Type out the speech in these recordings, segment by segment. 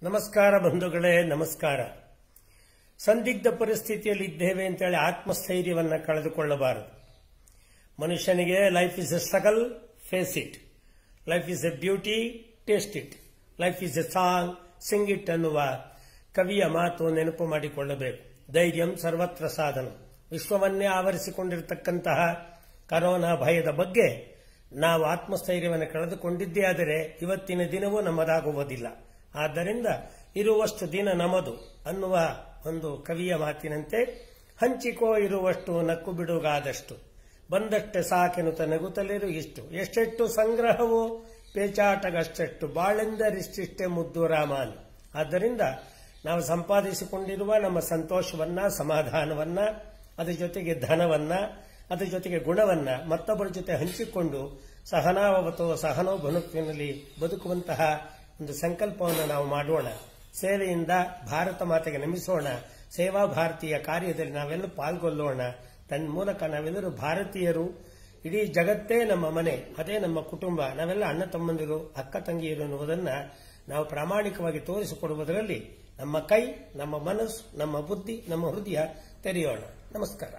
ನಮಸ್ಕಾರ ಬಂಧುಗಳೇ ನಮಸ್ಕಾರ ಸಂದಿಗ್ಧ ಪರಿಸ್ಥಿತಿಯಲ್ಲಿ ಇದ್ದೇವೆ ಅಂತೇಳಿ ಆತ್ಮಸ್ಥೈರ್ಯವನ್ನ ಕಳೆದುಕೊಳ್ಳಬಾರದು ಮನುಷ್ಯನಿಗೆ life is a struggle face it life is a beauty taste it life is a song sing it ಅನ್ನುವ ಕವಿಯ ಮಾತು ನೆನಪು ಮಾಡಿಕೊಳ್ಳಬೇಕು ಧೈರ್ಯಂ ಸರ್ವತ್ರ ಸಾಧನ ವಿಶ್ವವನ್ನೇ ಆವರಿಸಿಕೊಂಡಿರತಕ್ಕಂತಹ ಕರೋನಾ ಭಯದ ಬಗ್ಗೆ ನಾವು ಆತ್ಮಸ್ಥೈರ್ಯವನ್ನು ಕಳೆದುಕೊಂಡಿದ್ದೇ ಆದರೆ ಇವತ್ತಿನ ದಿನವೂ ನಮ್ಮದಾಗುವುದಿಲ್ಲ ಆದ್ದರಿಂದ ಇರುವಷ್ಟು ದಿನ ನಮದು ಅನ್ನುವ ಒಂದು ಕವಿಯ ಮಾತಿನಂತೆ ಹಂಚಿಕೋ ಇರುವಷ್ಟು ನಕ್ಕು ಬಿಡುಗಾದಷ್ಟು ಬಂದಷ್ಟೆ ಸಾಕೆನುತ ನಗುತ್ತಲಿರು ಇಷ್ಟು ಎಷ್ಟೆಷ್ಟು ಸಂಗ್ರಹವೋ ಪೇಚಾಟಗಷ್ಟೆಷ್ಟು ಬಾಳೆಂದರಿಷ್ಟಿಷ್ಟೇ ಮುದ್ದು ರಾಮಾನ್ ಆದ್ದರಿಂದ ನಾವು ಸಂಪಾದಿಸಿಕೊಂಡಿರುವ ನಮ್ಮ ಸಂತೋಷವನ್ನ ಸಮಾಧಾನವನ್ನ ಅದರ ಜೊತೆಗೆ ಧನವನ್ನ ಅದರ ಜೊತೆಗೆ ಗುಣವನ್ನ ಮತ್ತೊಬ್ಬರ ಜೊತೆ ಹಂಚಿಕೊಂಡು ಸಹನಾವತೋ ಸಹನೋ ಬದುಕಿನಲ್ಲಿ ಬದುಕುವಂತಹ ಒಂದು ಸಂಕಲ್ಪವನ್ನು ನಾವು ಮಾಡೋಣ ಸೇವೆಯಿಂದ ಭಾರತ ಮಾತೆಗೆ ನಮಿಸೋಣ ಸೇವಾ ಭಾರತೀಯ ಕಾರ್ಯದಲ್ಲಿ ನಾವೆಲ್ಲ ಪಾಲ್ಗೊಳ್ಳೋಣ ತನ್ನ ಮೂಲಕ ನಾವೆಲ್ಲರೂ ಭಾರತೀಯರು ಇಡೀ ಜಗತ್ತೇ ನಮ್ಮ ಮನೆ ಅದೇ ನಮ್ಮ ಕುಟುಂಬ ನಾವೆಲ್ಲ ಅಣ್ಣ ತಮ್ಮಂದಿರು ಅಕ್ಕ ತಂಗಿಯರು ಎನ್ನುವುದನ್ನ ನಾವು ಪ್ರಾಮಾಣಿಕವಾಗಿ ತೋರಿಸಿಕೊಡುವುದರಲ್ಲಿ ನಮ್ಮ ಕೈ ನಮ್ಮ ಮನಸ್ಸು ನಮ್ಮ ಬುದ್ಧಿ ನಮ್ಮ ಹೃದಯ ತೆರೆಯೋಣ ನಮಸ್ಕಾರ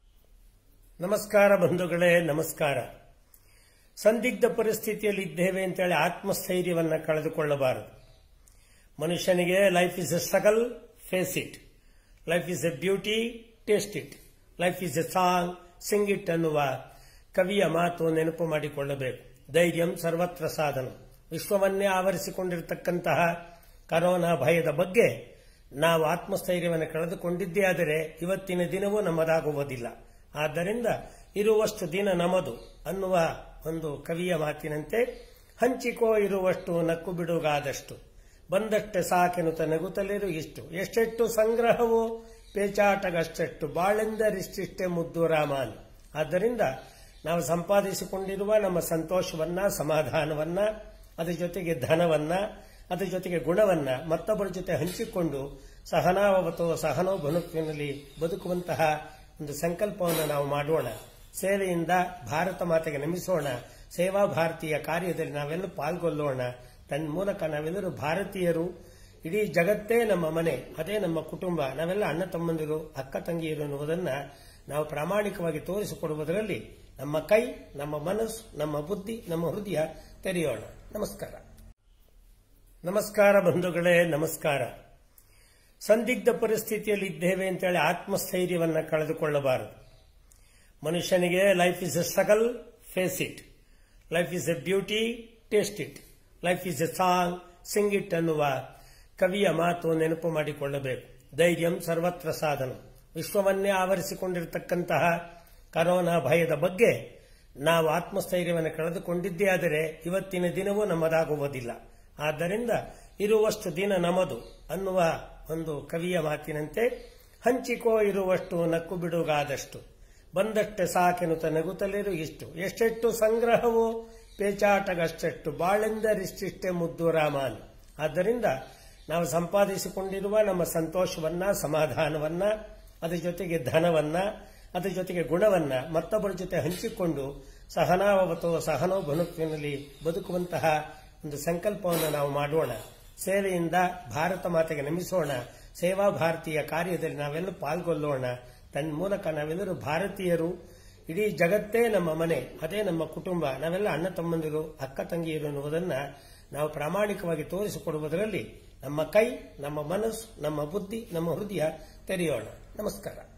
ನಮಸ್ಕಾರ ಬಂಧುಗಳೇ ನಮಸ್ಕಾರ ಸಂದಿಗ್ಧ ಪರಿಸ್ಥಿತಿಯಲ್ಲಿ ಇದ್ದೇವೆ ಅಂತೇಳಿ ಆತ್ಮಸ್ಥೈರ್ಯವನ್ನ ಕಳೆದುಕೊಳ್ಳಬಾರದು ಮನುಷ್ಯನಿಗೆ life is a struggle face it life is a beauty taste it life is a song sing it ಅನ್ನುವ ಕವಿಯ ಮಾತು ನೆನಪು ಮಾಡಿಕೊಳ್ಳಬೇಕು ಧೈರ್ಯಂ ಸರ್ವತ್ರ ಸಾಧನ ವಿಶ್ವವನ್ನೇ ಆವರಿಸಿಕೊಂಡಿರತಕ್ಕಂತಹ ಕರೋನಾ ಭಯದ ಬಗ್ಗೆ ನಾವು ಆತ್ಮಸ್ಥೈರ್ಯವನ್ನು ಕಳೆದುಕೊಂಡಿದ್ದೇ ಆದರೆ ಇವತ್ತಿನ ದಿನವೂ ನಮ್ಮದಾಗುವುದಿಲ್ಲ ಆದ್ದರಿಂದ ಇರುವಷ್ಟು ದಿನ ನಮದು ಅನ್ನುವ ಒಂದು ಕವಿಯ ಮಾತಿನಂತೆ ಹಂಚಿಕೋ ಇರುವಷ್ಟು ನಕ್ಕು ಬಿಡುಗಾದಷ್ಟು ಬಂದಷ್ಟೆ ಸಾಕೆನುತ ನಗುತ್ತಲಿರು ಇಷ್ಟು ಎಷ್ಟೆಷ್ಟು ಸಂಗ್ರಹವೋ ಪೇಚಾಟಗಷ್ಟೆಷ್ಟು ಬಾಳೆಂದರಿಷ್ಟಿಷ್ಟೇ ಮುದ್ದು ರಾಮಾನ್ ಆದ್ದರಿಂದ ನಾವು ಸಂಪಾದಿಸಿಕೊಂಡಿರುವ ನಮ್ಮ ಸಂತೋಷವನ್ನ ಸಮಾಧಾನವನ್ನ ಅದರ ಜೊತೆಗೆ ಧನವನ್ನ ಅದರ ಜೊತೆಗೆ ಗುಣವನ್ನ ಮತ್ತೊಬ್ಬರ ಜೊತೆ ಹಂಚಿಕೊಂಡು ಸಹನಾವತೋ ಸಹನೋ ಬದುಕಿನಲ್ಲಿ ಬದುಕುವಂತಹ ಒಂದು ಸಂಕಲ್ಪವನ್ನು ನಾವು ಮಾಡೋಣ ಸೇವೆಯಿಂದ ಭಾರತ ಮಾತೆಗೆ ನಮಿಸೋಣ ಸೇವಾ ಭಾರತೀಯ ಕಾರ್ಯದಲ್ಲಿ ನಾವೆಲ್ಲ ಪಾಲ್ಗೊಳ್ಳೋಣ ತನ್ನ ಮೂಲಕ ನಾವೆಲ್ಲರೂ ಭಾರತೀಯರು ಇಡೀ ಜಗತ್ತೇ ನಮ್ಮ ಮನೆ ಅದೇ ನಮ್ಮ ಕುಟುಂಬ ನಾವೆಲ್ಲ ಅಣ್ಣ ತಮ್ಮಂದಿರು ಅಕ್ಕ ತಂಗಿಯರು ಎನ್ನುವುದನ್ನ ನಾವು ಪ್ರಾಮಾಣಿಕವಾಗಿ ತೋರಿಸಿಕೊಡುವುದರಲ್ಲಿ ನಮ್ಮ ಕೈ ನಮ್ಮ ಮನಸ್ಸು ನಮ್ಮ ಬುದ್ಧಿ ನಮ್ಮ ಹೃದಯ ತೆರೆಯೋಣ ನಮಸ್ಕಾರ ನಮಸ್ಕಾರ ಬಂಧುಗಳೇ ನಮಸ್ಕಾರ ಸಂದಿಗ್ಧ ಪರಿಸ್ಥಿತಿಯಲ್ಲಿ ಇದ್ದೇವೆ ಅಂತೇಳಿ ಆತ್ಮಸ್ಥೈರ್ಯವನ್ನ ಕಳೆದುಕೊಳ್ಳಬಾರದು ಮನುಷ್ಯನಿಗೆ life is a struggle face it life is a beauty taste it life is a song sing it ಅನ್ನುವ ಕವಿಯ ಮಾತು ನೆನಪು ಮಾಡಿಕೊಳ್ಳಬೇಕು ಧೈರ್ಯಂ ಸರ್ವತ್ರ ಸಾಧನ ವಿಶ್ವವನ್ನೇ ಆವರಿಸಿಕೊಂಡಿರತಕ್ಕಂತಹ ಕರೋನಾ ಭಯದ ಬಗ್ಗೆ ನಾವು ಆತ್ಮಸ್ಥೈರ್ಯವನ್ನು ಕಳೆದುಕೊಂಡಿದ್ದೇ ಆದರೆ ಇವತ್ತಿನ ದಿನವೂ ನಮ್ಮದಾಗುವುದಿಲ್ಲ ಆದ್ದರಿಂದ ಇರುವಷ್ಟು ದಿನ ನಮದು ಅನ್ನುವ ಒಂದು ಕವಿಯ ಮಾತಿನಂತೆ ಹಂಚಿಕೋ ಇರುವಷ್ಟು ನಕ್ಕು ಬಿಡುಗಾದಷ್ಟು ಬಂದಷ್ಟೆ ಸಾಕೆನುತ ನಗುತ್ತಲಿರು ಇಷ್ಟು ಎಷ್ಟೆಷ್ಟು ಸಂಗ್ರಹವೋ ಪೇಚಾಟಗಷ್ಟೆಷ್ಟು ಬಾಳೆಂದರಿಷ್ಟಿಷ್ಟೇ ಮುದ್ದು ರಾಮಾನ್ ಆದ್ದರಿಂದ ನಾವು ಸಂಪಾದಿಸಿಕೊಂಡಿರುವ ನಮ್ಮ ಸಂತೋಷವನ್ನ ಸಮಾಧಾನವನ್ನ ಅದರ ಜೊತೆಗೆ ಧನವನ್ನ ಅದರ ಜೊತೆಗೆ ಗುಣವನ್ನ ಮತ್ತೊಬ್ಬರ ಜೊತೆ ಹಂಚಿಕೊಂಡು ಸಹನಾವತೋ ಸಹನೋ ಬದುಕಿನಲ್ಲಿ ಬದುಕುವಂತಹ ಒಂದು ಸಂಕಲ್ಪವನ್ನು ನಾವು ಮಾಡೋಣ ಸೇವೆಯಿಂದ ಭಾರತ ಮಾತೆಗೆ ನಮಿಸೋಣ ಸೇವಾ ಭಾರತೀಯ ಕಾರ್ಯದಲ್ಲಿ ನಾವೆಲ್ಲ ಪಾಲ್ಗೊಳ್ಳೋಣ ತನ್ನ ಮೂಲಕ ನಾವೆಲ್ಲರೂ ಭಾರತೀಯರು ಇಡೀ ಜಗತ್ತೇ ನಮ್ಮ ಮನೆ ಅದೇ ನಮ್ಮ ಕುಟುಂಬ ನಾವೆಲ್ಲ ಅಣ್ಣ ತಮ್ಮಂದಿರು ಅಕ್ಕ ತಂಗಿಯರು ಎನ್ನುವುದನ್ನ ನಾವು ಪ್ರಾಮಾಣಿಕವಾಗಿ ತೋರಿಸಿಕೊಡುವುದರಲ್ಲಿ ನಮ್ಮ ಕೈ ನಮ್ಮ ಮನಸ್ಸು ನಮ್ಮ ಬುದ್ಧಿ ನಮ್ಮ ಹೃದಯ ತೆರೆಯೋಣ ನಮಸ್ಕಾರ